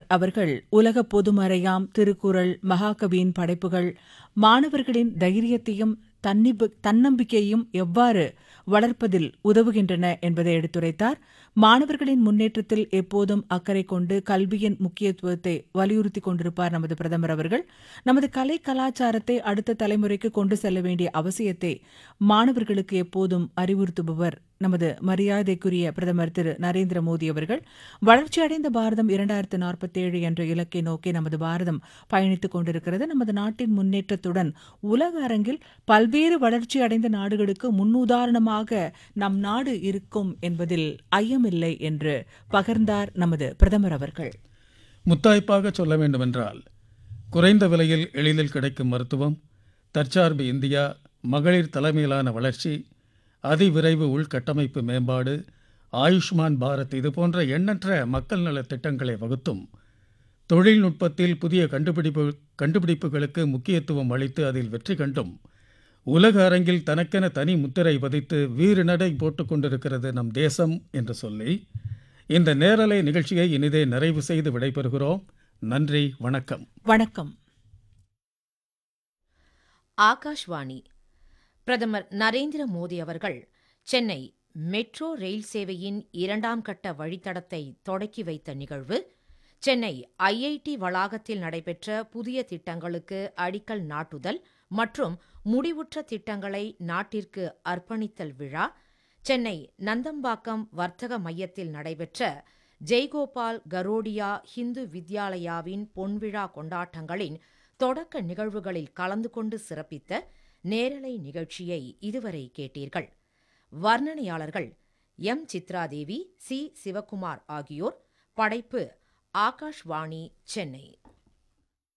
அவர்கள் உலக பொதுமறையாம் திருக்குறள் மகாகவியின் படைப்புகள் மாணவர்களின் தைரியத்தையும் தன்னிப்பு- தன்னம்பிக்கையையும் எவ்வாறு வளர்ப்பதில் உதவுகின்றன என்பதை எடுத்துரைத்தார் மாணவர்களின் முன்னேற்றத்தில் எப்போதும் அக்கறை கொண்டு கல்வியின் முக்கியத்துவத்தை வலியுறுத்திக் கொண்டிருப்பார் நமது பிரதமர் அவர்கள் நமது கலை கலாச்சாரத்தை அடுத்த தலைமுறைக்கு கொண்டு செல்ல வேண்டிய அவசியத்தை மாணவர்களுக்கு எப்போதும் அறிவுறுத்துபவர் நமது மரியாதைக்குரிய பிரதமர் திரு நரேந்திர மோடி அவர்கள் வளர்ச்சியடைந்த பாரதம் இரண்டாயிரத்து நாற்பத்தேழு என்ற இலக்கை நோக்கி நமது பாரதம் பயணித்துக் கொண்டிருக்கிறது நமது நாட்டின் முன்னேற்றத்துடன் உலக அரங்கில் பல்வேறு வளர்ச்சியடைந்த நாடுகளுக்கு முன்னுதாரணமாக நம் நாடு இருக்கும் என்பதில் ஐயமில்லை என்று பகிர்ந்தார் நமது பிரதமர் அவர்கள் முத்தாய்ப்பாக சொல்ல வேண்டுமென்றால் குறைந்த விலையில் எளிதில் கிடைக்கும் மருத்துவம் தற்சார்பு இந்தியா மகளிர் தலைமையிலான வளர்ச்சி அதிவிரைவு உள்கட்டமைப்பு மேம்பாடு ஆயுஷ்மான் பாரத் இது போன்ற எண்ணற்ற மக்கள் நலத் திட்டங்களை வகுத்தும் தொழில்நுட்பத்தில் புதிய கண்டுபிடிப்பு கண்டுபிடிப்புகளுக்கு முக்கியத்துவம் அளித்து அதில் வெற்றி கண்டும் உலக அரங்கில் தனக்கென தனி முத்திரை பதித்து வீறு நடை போட்டுக் கொண்டிருக்கிறது நம் தேசம் என்று சொல்லி இந்த நேரலை நிகழ்ச்சியை இனிதே நிறைவு செய்து விடைபெறுகிறோம் நன்றி வணக்கம் வணக்கம் ஆகாஷ்வாணி பிரதமர் நரேந்திர மோடி அவர்கள் சென்னை மெட்ரோ ரயில் சேவையின் இரண்டாம் கட்ட வழித்தடத்தை தொடக்கி வைத்த நிகழ்வு சென்னை ஐஐடி வளாகத்தில் நடைபெற்ற புதிய திட்டங்களுக்கு அடிக்கல் நாட்டுதல் மற்றும் முடிவுற்ற திட்டங்களை நாட்டிற்கு அர்ப்பணித்தல் விழா சென்னை நந்தம்பாக்கம் வர்த்தக மையத்தில் நடைபெற்ற ஜெய்கோபால் கரோடியா ஹிந்து வித்யாலயாவின் பொன்விழா கொண்டாட்டங்களின் தொடக்க நிகழ்வுகளில் கலந்து கொண்டு சிறப்பித்த நேரலை நிகழ்ச்சியை இதுவரை கேட்டீர்கள் வர்ணனையாளர்கள் எம் சித்ராதேவி சி சிவகுமார் ஆகியோர் படைப்பு ஆகாஷ்வாணி சென்னை